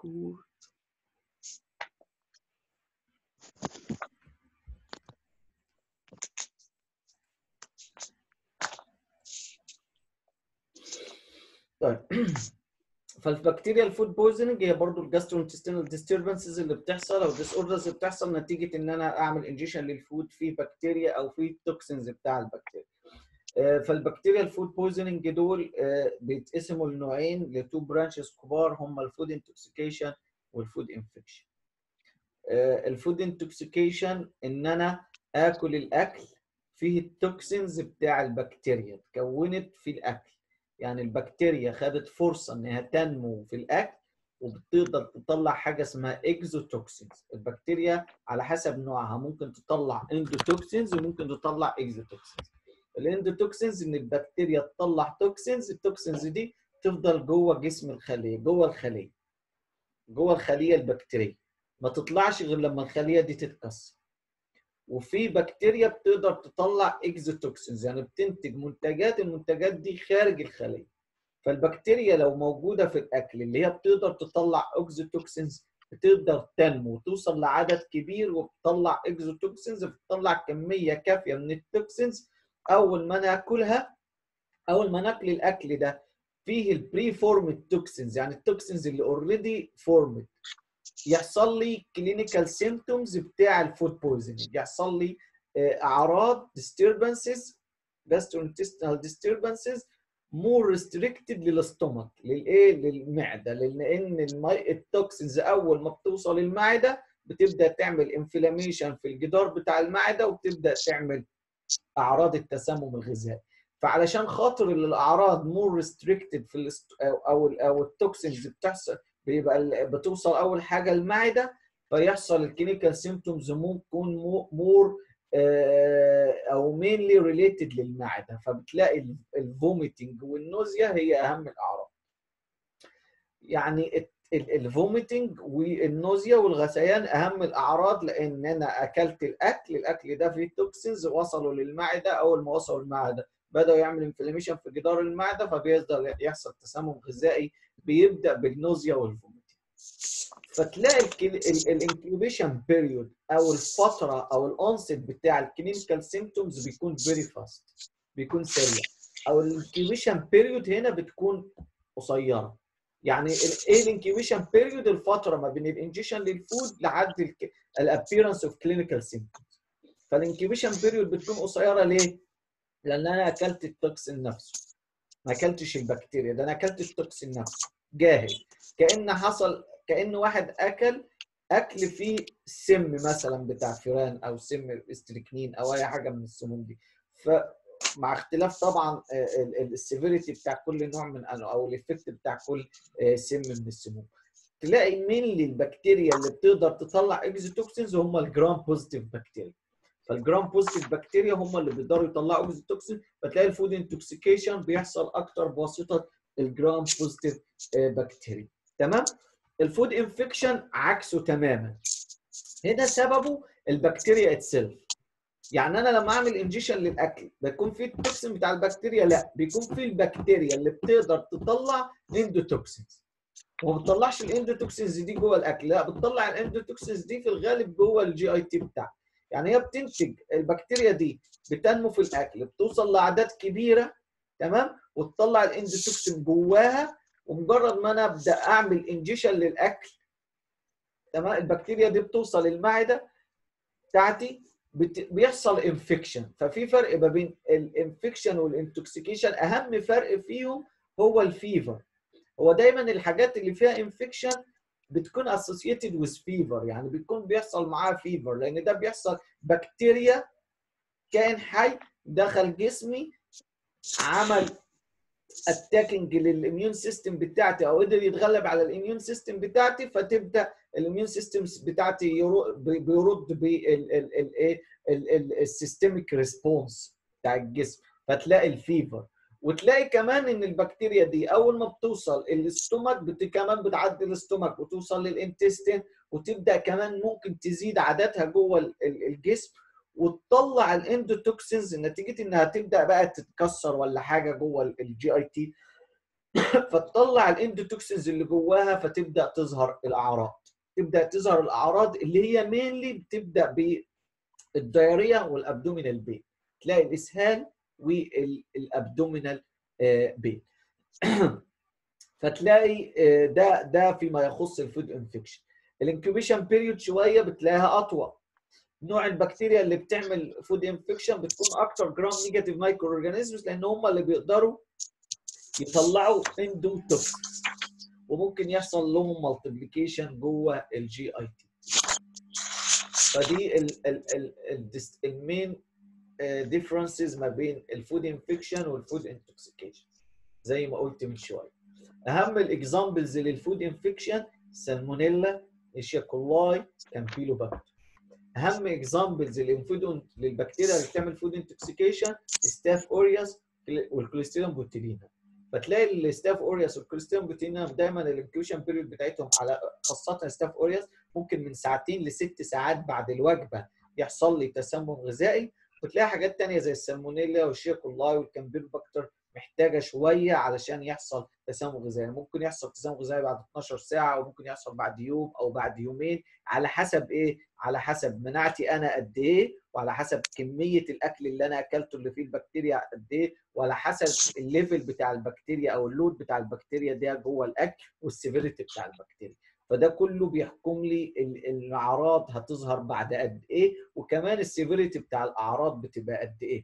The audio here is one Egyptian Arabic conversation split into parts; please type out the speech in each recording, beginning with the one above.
كور طيب فالبكتيريا الفود بويزنج هي برضو الجاسترو انتستينال ديستربنسز اللي بتحصل او ديس اوردرز اللي بتحصل نتيجه ان انا اعمل انجيشن للفود فيه بكتيريا او فيه توكسينز بتاع البكتيريا فالبكتيريا الفود بويزنج دول بيتقسموا لنوعين لتو برانشز كبار هم الفود انتوكسيكيشن والفود انفكشن الفود انتوكسيكيشن ان انا اكل الاكل فيه التوكسينز بتاع البكتيريا اتكونت في الاكل يعني البكتيريا خدت فرصه انها تنمو في الاكل وبتقدر تطلع حاجه اسمها اكزوتوكسينز البكتيريا على حسب نوعها ممكن تطلع اندوتوكسينز وممكن تطلع اكزوتوكسينز الاندوتوكسينز ان البكتيريا تطلع توكسينز التوكسينز دي تفضل جوه جسم الخليه جوه الخليه جوه الخليه البكتيريه ما تطلعش غير لما الخليه دي تتكسر وفي بكتيريا بتقدر تطلع اكزوتوكسينز يعني بتنتج منتجات المنتجات دي خارج الخليه فالبكتيريا لو موجوده في الاكل اللي هي بتقدر تطلع اكزوتوكسينز بتقدر تنمو وتوصل لعدد كبير وبتطلع اكزوتوكسينز بتطلع كميه كافيه من التوكسينز اول ما ناكلها اول ما ناكل الاكل ده فيه البري فورمد توكسينز يعني التوكسينز اللي اوريدي فورمد يحصل لي كلينيكال سيمتومز بتاع الفود بويزنينج يحصل لي اعراض disturbances gastrointestinal disturbances more restricted للاستومك للايه للمعده لان التوكسينز اول ما بتوصل المعده بتبدا تعمل انفلاميشن في الجدار بتاع المعده وبتبدا تعمل اعراض التسمم الغذائي فعلشان خاطر الاعراض مور ريستريكتد في الاست... او او التوكسينز بتحصل بيبقى بتوصل اول حاجه المعده فيحصل الكلينيكال سيمتومز ممكن مور او مينلي ريليتد للمعده فبتلاقي الفوميتنج والنوزيا هي اهم الاعراض يعني الفوميتنج والنوزيا والغثيان اهم الاعراض لان انا اكلت الاكل الاكل ده فيه توكسينز وصلوا للمعده اول ما وصلوا المعده بداوا يعمل انفلاميشن في جدار المعده فبيقدر يحصل تسمم غذائي بيبدا بالنوزيا والفوميتنج فتلاقي الانكيوبيشن بيريود او الفتره او الانست بتاع الكلينيكال سيمتومز بيكون فيري فاست بيكون سريع او الانكيوبيشن بيريود هنا بتكون قصيره يعني ايه الانكيوبيشن بيريود الفتره ما بين الانجيشن للفود لحد الابييرنس اوف كلينيكال سيمتومز فالانكيوبيشن بيريود بتكون قصيره ليه؟ لان انا اكلت التوكسين نفسه ما اكلتش البكتيريا ده انا اكلت التوكسين نفسه جاهز كان حصل كان واحد اكل اكل فيه سم مثلا بتاع فيران او سم استريكنين او اي حاجه من السموم دي فمع اختلاف طبعا السيفيريتي بتاع كل نوع من انواع او الافكت بتاع كل سم من السموم تلاقي مينلي البكتيريا اللي بتقدر تطلع اكزوتوكسينز هم الجرام بوزيتيف بكتيريا فالجرام بوزيتيف بكتيريا هم اللي بيقدروا يطلعوا اكزوتوكسين فتلاقي الفود انتوكسيكيشن بيحصل اكتر بواسطه الجرام بوزيتيف بكتيريا تمام الفود انفكشن عكسه تماما هنا سببه البكتيريا اتسيلف يعني انا لما اعمل انجيشن للاكل بيكون في التوكسين بتاع البكتيريا لا بيكون في البكتيريا اللي بتقدر تطلع اندوتوكسينز وما بتطلعش الاندوتوكسينز دي جوه الاكل لا بتطلع الاندوتوكسينز دي في الغالب جوه الجي اي تي بتاعك يعني هي بتنتج البكتيريا دي بتنمو في الاكل بتوصل لاعداد كبيره تمام وتطلع الاندوتوكسين جواها ومجرد ما انا ابدا اعمل انجيشن للاكل تمام البكتيريا دي بتوصل المعده بتاعتي بت... بيحصل انفكشن ففي فرق ما بين الانفكشن والانتوكسيكيشن اهم فرق فيهم هو الفيفر هو دايما الحاجات اللي فيها انفكشن بتكون اسوسييتد وذ فيفر يعني بيكون بيحصل معاها فيفر لان ده بيحصل بكتيريا كائن حي دخل جسمي عمل اتاكينج للاميون سيستم بتاعتي او قدر يتغلب على الاميون سيستم بتاعتي فتبدا الاميون سيستم بتاعتي بيرد بالايه السيستميك ريسبونس بتاع الجسم فتلاقي الفيفر وتلاقي كمان ان البكتيريا دي اول ما بتوصل الاستومك بت... كمان بتعدي الاستومك وتوصل للانتستين وتبدا كمان ممكن تزيد عددها جوه الجسم وتطلع الاندوتوكسينز نتيجه انها تبدا بقى تتكسر ولا حاجه جوه الجي اي تي فتطلع الاندوتوكسينز اللي جواها فتبدا تظهر الاعراض تبدا تظهر الاعراض اللي هي مينلي بتبدا بالدايريا والابدومينال بين تلاقي الاسهال والابدومينال بين فتلاقي آه، ده ده فيما يخص الفود انفكشن الانكيوبيشن بيريود شويه بتلاقيها اطول نوع البكتيريا اللي بتعمل فود انفكشن بتكون اكتر جرام نيجاتيف مايكرو اورجانيزمز لان هم اللي بيقدروا يطلعوا اندوتوكسينز وممكن يحصل لهم مالتيبليكيشن جوه الجي اي تي فدي المين ديفرنسز ما بين الفود انفكشن والفود انتوكسيكيشن زي ما قلت من شويه اهم الاكزامبلز للفود انفكشن سالمونيلا ايشيا كولاي كامبيلوباكتر اهم اكزامبلز للفود للبكتيريا اللي بتعمل فود انتوكسيكيشن ستاف اورياس والكوليستيريوم بوتيلينا فتلاقي الستاف اورياس والكوليستيريوم بوتيلينا دايما الانكيوشن بيريود بتاعتهم على خاصه ستاف اورياس ممكن من ساعتين لست ساعات بعد الوجبه يحصل لي تسمم غذائي وتلاقي حاجات تانية زي السالمونيلا والشيكولاي والكامبيلوباكتر محتاجه شويه علشان يحصل تسمم غذائي ممكن يحصل تسمم غذائي بعد 12 ساعه وممكن يحصل بعد يوم او بعد يومين على حسب ايه على حسب مناعتي انا قد ايه وعلى حسب كميه الاكل اللي انا اكلته اللي فيه البكتيريا قد ايه وعلى حسب الليفل بتاع البكتيريا او اللود بتاع البكتيريا ده جوه الاكل والسيفيريتي بتاع البكتيريا فده كله بيحكم لي الاعراض هتظهر بعد قد ايه وكمان السيفيريتي بتاع الاعراض بتبقى قد ايه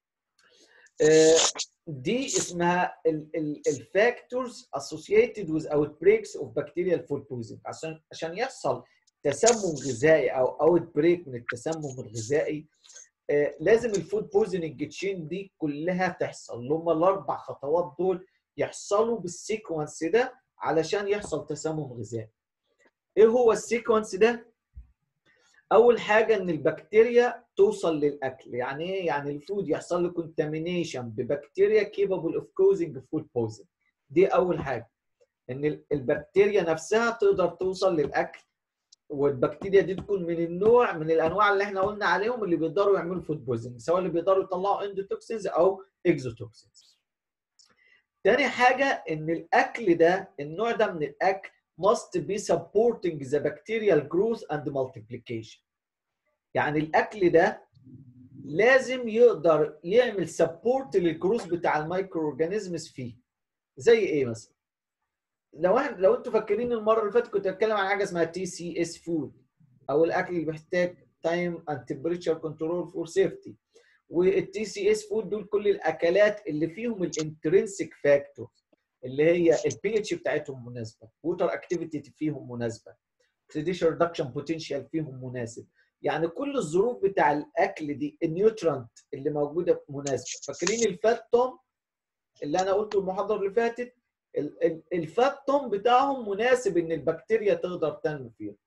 دي اسمها الفاكتورز associated with outbreaks of bacterial food poisoning عشان عشان يحصل تسمم غذائي او اوت بريك من التسمم الغذائي لازم الفود بويزنج تشين دي كلها تحصل اللي هم الاربع خطوات دول يحصلوا بالسيكونس ده علشان يحصل تسمم غذائي ايه هو السيكونس ده اول حاجه ان البكتيريا توصل للاكل يعني ايه يعني الفود يحصل له كونتامينيشن ببكتيريا كيبل اوف كوزنج فود بويزن دي اول حاجه ان البكتيريا نفسها تقدر توصل للاكل والبكتيريا دي تكون من النوع من الانواع اللي احنا قلنا عليهم اللي بيقدروا يعملوا فود بويزنج سواء اللي بيقدروا يطلعوا اندوتوكسينز او اكزوتوكسينز تاني حاجه ان الاكل ده النوع ده من الاكل must be supporting the bacterial growth and multiplication يعني الاكل ده لازم يقدر يعمل سبورت للجروث بتاع المايكرو اورجانيزمز فيه زي ايه مثلا لو احنا لو انتوا فاكرين المره اللي فاتت كنت بتكلم عن حاجه اسمها تي سي اس فود او الاكل اللي بيحتاج تايم اند تمبريتشر كنترول فور سيفتي والتي سي اس فود دول كل الاكلات اللي فيهم الانترنسك فاكتور اللي هي البي اتش بتاعتهم مناسبه ووتر اكتيفيتي فيهم مناسبه اكسيديشن ريدكشن بوتنشال فيهم مناسب يعني كل الظروف بتاع الاكل دي النيوترانت اللي موجوده مناسبه فاكرين الفات توم اللي انا قلته المحاضره اللي فاتت الفات توم بتاعهم مناسب ان البكتيريا تقدر تنمو فيه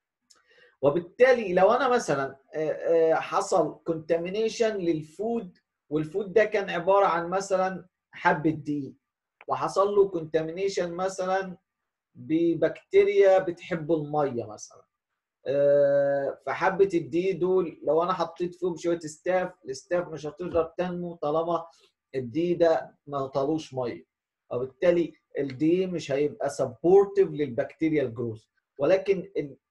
وبالتالي لو انا مثلا حصل كونتامينيشن للفود والفود ده كان عباره عن مثلا حبه دقيق وحصل له كونتامينيشن مثلا ببكتيريا بتحب الميه مثلا فحبه الدقيق دول لو انا حطيت فيهم شويه ستاف الستاف مش هتقدر تنمو طالما الدقيق ده ما طالوش ميه وبالتالي الدقيق مش هيبقى سبورتيف للبكتيريا الجروث ولكن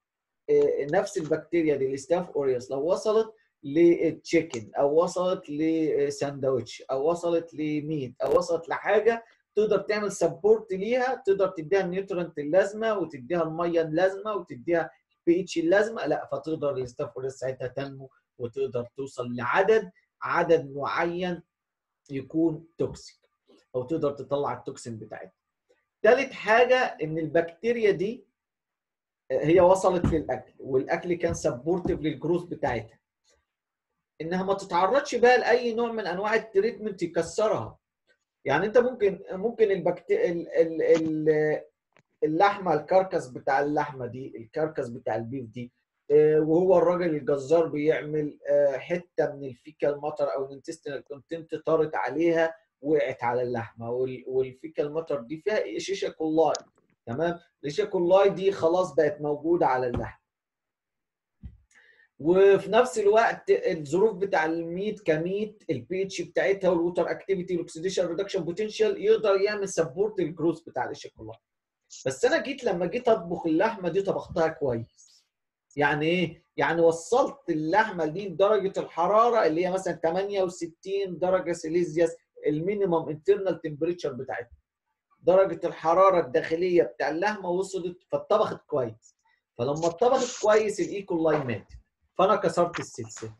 نفس البكتيريا دي الستاف اوريوس لو وصلت للتشيكن او وصلت لساندوتش او وصلت لميت او وصلت لحاجه تقدر تعمل سبورت ليها تقدر تديها النيوترنت اللازمه وتديها الميه اللازمه وتديها البي اتش اللازمه لا فتقدر الستاف اوريوس ساعتها تنمو وتقدر توصل لعدد عدد معين يكون توكسيك او تقدر تطلع التوكسين بتاعتها. ثالث حاجه ان البكتيريا دي هي وصلت للاكل والاكل كان سبورتيف للجروث بتاعتها. انها ما تتعرضش بقى لاي نوع من انواع التريتمنت يكسرها. يعني انت ممكن ممكن البكتيريا ال ال اللحمه الكركس بتاع اللحمه دي الكركس بتاع البيف دي وهو الراجل الجزار بيعمل حته من الفيكال ماتر او الانتستينال كونتنت طارت عليها وقعت على اللحمه والفيكال ماتر دي فيها شيشه كولاي تمام الشيشه كولاي دي خلاص بقت موجوده على اللحم وفي نفس الوقت الظروف بتاع الميت كميت البي اتش بتاعتها والووتر اكتيفيتي والاكسيديشن ريدكشن بوتنشال يقدر يعمل سبورت الجروث بتاع الاشيكولاي بس انا جيت لما جيت اطبخ اللحمه دي طبختها كويس يعني ايه يعني وصلت اللحمه دي لدرجه الحراره اللي هي مثلا 68 درجه سيليزيوس المينيمم انترنال تمبريتشر بتاعتها درجه الحراره الداخليه بتاع اللحمه وصلت فاتطبخت كويس فلما اتطبخت كويس الايكولاي مات فانا كسرت السلسله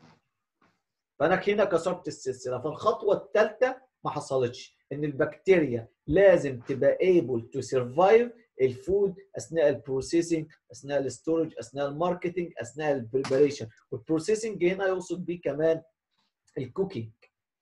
فانا هنا كسرت السلسله فالخطوه الثالثه ما حصلتش ان البكتيريا لازم تبقى able to survive الفود اثناء البروسيسنج اثناء الستورج اثناء الماركتنج اثناء البريباريشن والبروسيسنج هنا يقصد بيه كمان الكوكينج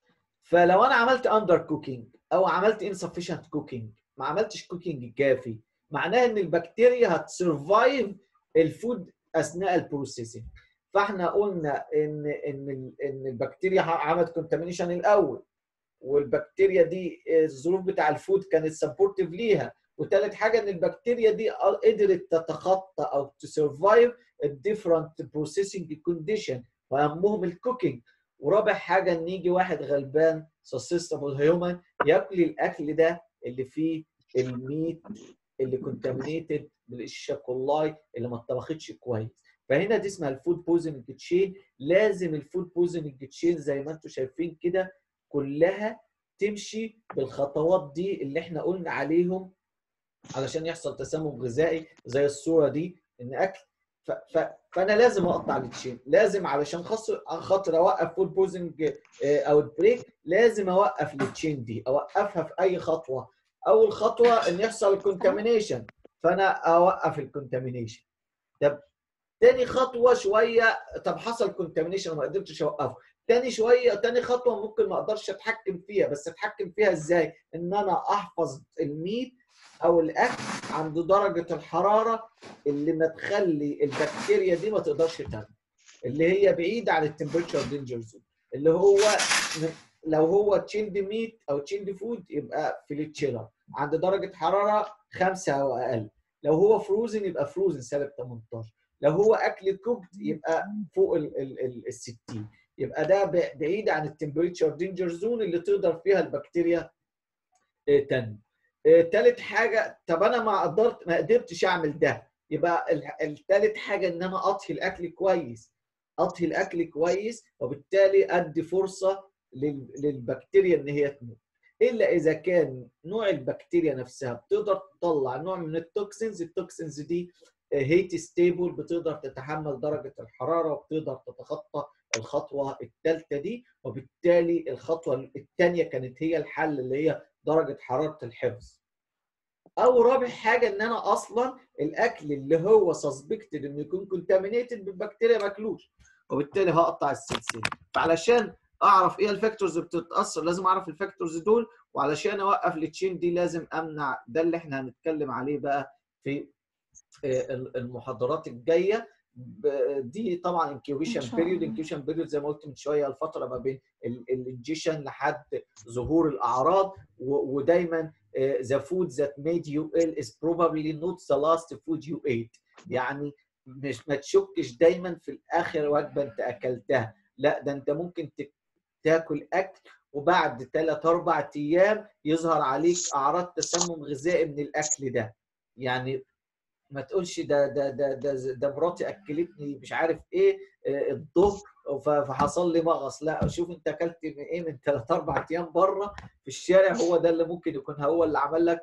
فلو انا عملت اندر كوكينج او عملت insufficient كوكينج ما عملتش كوكينج كافي معناها ان البكتيريا هتسرفايف الفود اثناء البروسيسنج فاحنا قلنا ان ان ان البكتيريا عملت كونتامينيشن الاول والبكتيريا دي الظروف بتاع الفود كانت سبورتيف ليها وثالث حاجه ان البكتيريا دي قدرت تتخطى او تسرفايف الديفرنت بروسيسنج كونديشن واهمهم الكوكينج ورابع حاجه ان يجي واحد غلبان سسستبل هيومن ياكل الاكل ده اللي فيه الميت اللي كونتامينيتد بالاشياكولاي اللي ما اتطبختش كويس فهنا دي اسمها الفود بوزنج تشين لازم الفود بوزنج تشين زي ما انتم شايفين كده كلها تمشي بالخطوات دي اللي احنا قلنا عليهم علشان يحصل تسمم غذائي زي الصوره دي ان اكل ف... ف... فانا لازم اقطع التشين لازم علشان خاطر خاطر اوقف فود بوزنج او البريك لازم اوقف التشين دي اوقفها في اي خطوه اول خطوه ان يحصل الكونتامينيشن فانا اوقف الكونتامينيشن طب تاني خطوه شويه طب حصل كونتامينيشن ما قدرتش اوقفه تاني شويه تاني خطوه ممكن ما اقدرش اتحكم فيها بس اتحكم فيها ازاي ان انا احفظ الميت او الاكل عند درجه الحراره اللي ما تخلي البكتيريا دي ما تقدرش تنمو اللي هي بعيده عن التمبريتشر دينجر زون اللي هو لو هو تشيلد ميت او تشيلد فود يبقى في التشيلر عند درجه حراره خمسة او اقل لو هو فروزن يبقى فروزن سالب 18 لو هو اكل كوكد يبقى فوق ال 60 يبقى ده بعيد عن التمبريتشر دينجر زون اللي تقدر فيها البكتيريا تنمو ثالث حاجه طب انا ما قدرت ما قدرتش اعمل ده يبقى الثالث حاجه ان انا اطهي الاكل كويس اطهي الاكل كويس وبالتالي ادي فرصه للبكتيريا ان هي تموت الا اذا كان نوع البكتيريا نفسها بتقدر تطلع نوع من التوكسينز التوكسينز دي هيت ستيبل بتقدر تتحمل درجه الحراره وبتقدر تتخطى الخطوه الثالثه دي وبالتالي الخطوه الثانيه كانت هي الحل اللي هي درجه حراره الحفظ او رابع حاجه ان انا اصلا الاكل اللي هو سسبكتد انه يكون كونتامينيتد بالبكتيريا ماكلوش وبالتالي هقطع السلسله فعلشان اعرف ايه الفاكتورز اللي بتتاثر لازم اعرف الفاكتورز دول وعلشان اوقف التشين دي لازم امنع ده اللي احنا هنتكلم عليه بقى في المحاضرات الجايه دي طبعا انكيوبيشن بيريود انكيوبيشن بيريود زي ما قلت من شويه الفتره ما بين الانجيشن لحد ظهور الاعراض ودايما the food that made you ill is probably not the last food you ate يعني مش ما تشكش دايما في اخر وجبه انت اكلتها لا ده انت ممكن تاكل اكل وبعد 3 4 ايام يظهر عليك اعراض تسمم غذائي من الاكل ده يعني ما تقولش ده ده ده ده, ده مراتي اكلتني مش عارف ايه الظهر فحصل لي مغص لا شوف انت اكلت من ايه من ثلاث اربع ايام بره في الشارع هو ده اللي ممكن يكون هو اللي عمل لك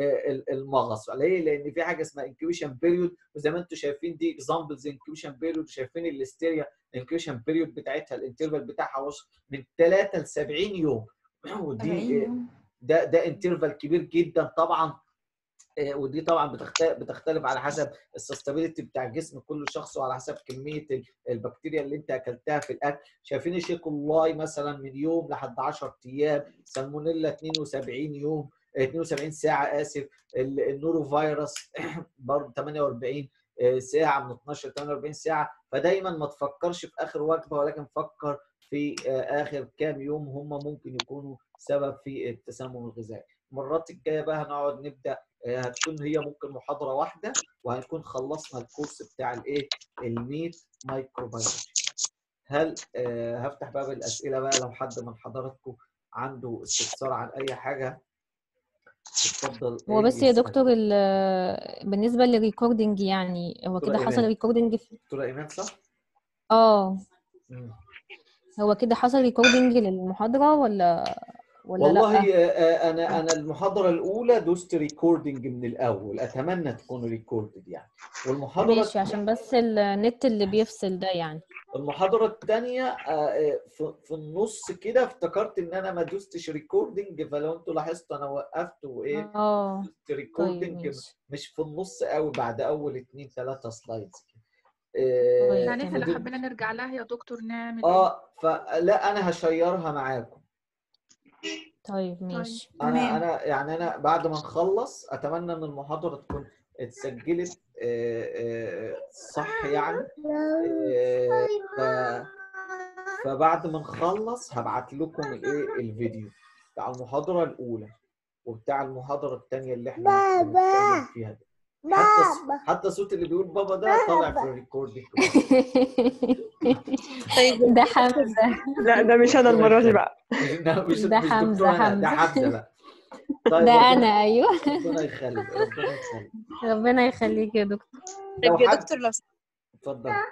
المغص ليه؟ لان في حاجه اسمها انكيوبيشن بيريود وزي ما انتم شايفين دي اكزامبلز انكيوبيشن بيريود شايفين الاستيريا الانكيوبيشن بيريود بتاعتها الانترفال بتاعها وصل من 3 ل 70 يوم ودي ده ده انترفال كبير جدا طبعا ودي طبعا بتختلف بتختلف على حسب السستابيليتي بتاع جسم كل شخص وعلى حسب كميه البكتيريا اللي انت اكلتها في الاكل شايفين الشيكولاي مثلا من يوم لحد 10 ايام سالمونيلا 72 يوم 72 ساعه اسف النورو فيروس برضه 48 ساعه من 12 ل 48 ساعه فدايما ما تفكرش في اخر وجبه ولكن فكر في اخر كام يوم هم ممكن يكونوا سبب في التسمم الغذائي المرات الجايه بقى هنقعد نبدا هتكون هي ممكن محاضره واحده وهنكون خلصنا الكورس بتاع الايه الميت مايكروبيولوجي هل آه، هفتح باب الاسئله بقى لو حد من حضراتكم عنده استفسار عن اي حاجه اتفضل هو إيه بس يا يسأل. دكتور ال- بالنسبة للريكوردينج يعني هو دكتورة كده حصل إيمان. ريكوردينج في دكتوره ايمان صح؟ اه مم. هو كده حصل ريكوردينج للمحاضرة ولا ولا والله لأ؟ آه، انا انا المحاضره الاولى دوست ريكوردنج من الاول اتمنى تكون ريكوردد يعني والمحاضره ماشي عشان بس النت اللي بيفصل ده يعني المحاضره الثانيه في في النص كده افتكرت ان انا ما دوستش ريكوردنج فلو انتوا لاحظتوا انا وقفت وايه اه دوست طيب ريكوردنج ماشي مش في النص قوي بعد اول اتنين ثلاثه سلايدز كده آه، طيب يعني احنا لو تمام. حبينا نرجع لها يا دكتور نعمل ايه؟ اه فلا انا هشيرها معاكم طيب ماشي انا تمام. انا يعني انا بعد ما نخلص اتمنى ان المحاضره تكون اتسجلت آه، آه، صح يعني آه، ف- فبعد ما نخلص هبعت لكم الايه الفيديو بتاع المحاضره الاولى وبتاع المحاضره الثانيه اللي احنا بنتكلم فيها دي حتى ص- حتى صوت اللي بيقول بابا ده طالع في الريكوردنج طيب ده حمزة لا ده مش انا المره دي بقى لا مش ده مش حمزة، دكتور أنا، ده حمزة. حمزه بقى طيب ده ربنا- أنا أيوه ربنا يخليك ربنا يخليك ربنا يخليك يا دكتور لو طيب يا حد دكتور لو اتفضل آه،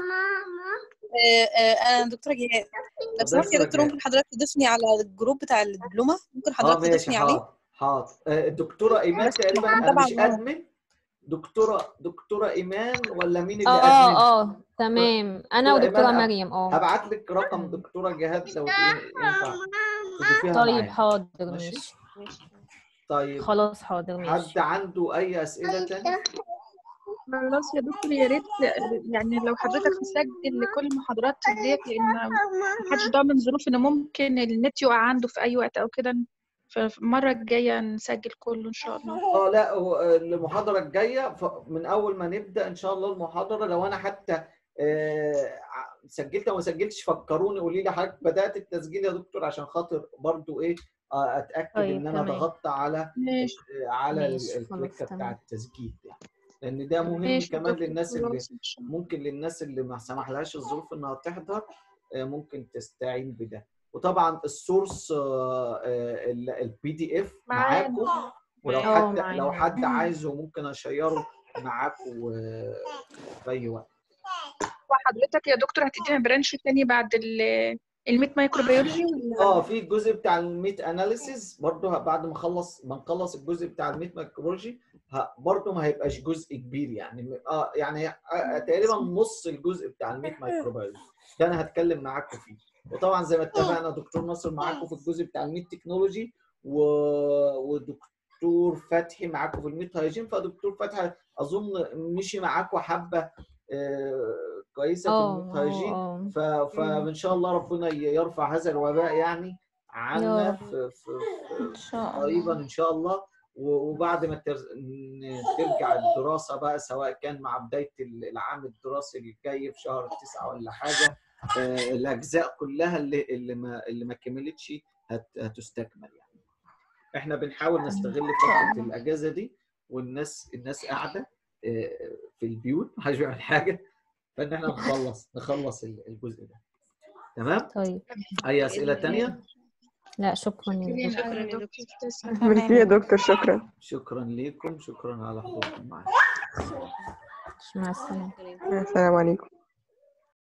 آه، انا دكتوره جهاد لو سمحت يا دكتورة دكتور جهاد. ممكن حضرتك تضيفني على الجروب بتاع الدبلومه ممكن اه حضرتك ماشي تضيفني عليه حاضر حاضر آه، الدكتوره ايمان بس تقريبا طبعاً انا مش طبعاً. ادمن دكتوره دكتوره ايمان ولا مين اللي اه ادمن اه تمام أنا دكتورة ودكتورة إيمان، مريم اه هبعت لك رقم دكتوره جهاد لو ينفع تضيفيها طيب معايا حاضر ماشي. ماشي طيب خلاص حاضر حد ماشي عنده اي اسئله تانية خلاص يا دكتور يا ريت يعني لو حضرتك مسجل لكل المحاضرات ديت لان محدش ضامن ظروف ان ممكن النت يقع عنده في اي وقت او كده فالمره الجايه نسجل كله ان شاء الله اه لا هو المحاضره الجايه ف- من اول ما نبدا ان شاء الله المحاضره لو انا حتى آه، ع- سجلت او ما سجلتش فكروني قولي لي حضرتك بدات التسجيل يا دكتور عشان خاطر برضو ايه آه، اتاكد طيب، ان انا تمام. ضغطت على ماشي على ال- ماشي، الكليكه خلاص، بتاع تمام. التسجيل يعني لان ده مهم ماشي يا كمان دكتور، للناس اللي خلاص إن شاء الله. ممكن للناس اللي ما سمحلهاش الظروف انها تحضر آه، ممكن تستعين بده وطبعا السورس البي دي اف معانا. معاكم ولو اه، حد معانا. لو حد عايزه ممكن اشيره معاكم آه، في اي وقت وحضرتك يا دكتور هتدينا برانش تاني بعد ال- الميت مايكروبيولوجي ولا اه في الجزء بتاع الميت اناليسيز برضه بعد ما اخلص ما نخلص الجزء بتاع الميت مايكروبيولوجي برضه ما هيبقاش جزء كبير يعني اه يعني آه، تقريبا نص الجزء بتاع الميت مايكروبيولوجي ده انا هتكلم معاكم فيه وطبعا زي ما اتفقنا دكتور ناصر معاكم في الجزء بتاع الميت تكنولوجي و... ودكتور فتحي معاكم في الميت هايجين فدكتور فتحي اظن مشي معاكم حبه آه كويسه في اه الميت اه هايجين اه ف... فان شاء الله ربنا يرفع هذا الوباء يعني عنا يا رب. في, في, ان في شاء قريبا الله ان شاء الله و- وبعد ما تر... ن- ترجع الدراسه بقى سواء كان مع بدايه العام الدراسي الجاي في شهر تسعة ولا حاجه آه، الاجزاء كلها اللي اللي ما اللي ما كملتش هت... هتستكمل يعني احنا بنحاول نستغل فتره الاجازه دي والناس الناس قاعده آه، في البيوت محدش بيعمل حاجه فان احنا نخلص نخلص ال- الجزء ده تمام طيب اي اسئله تانية لا شكرا يا دكتور شكرا يا دكتور تسلم. ميرسي يا دكتور شكرا شكرا لكم شكرا على حضوركم معنا مع السلامة السلام عليكم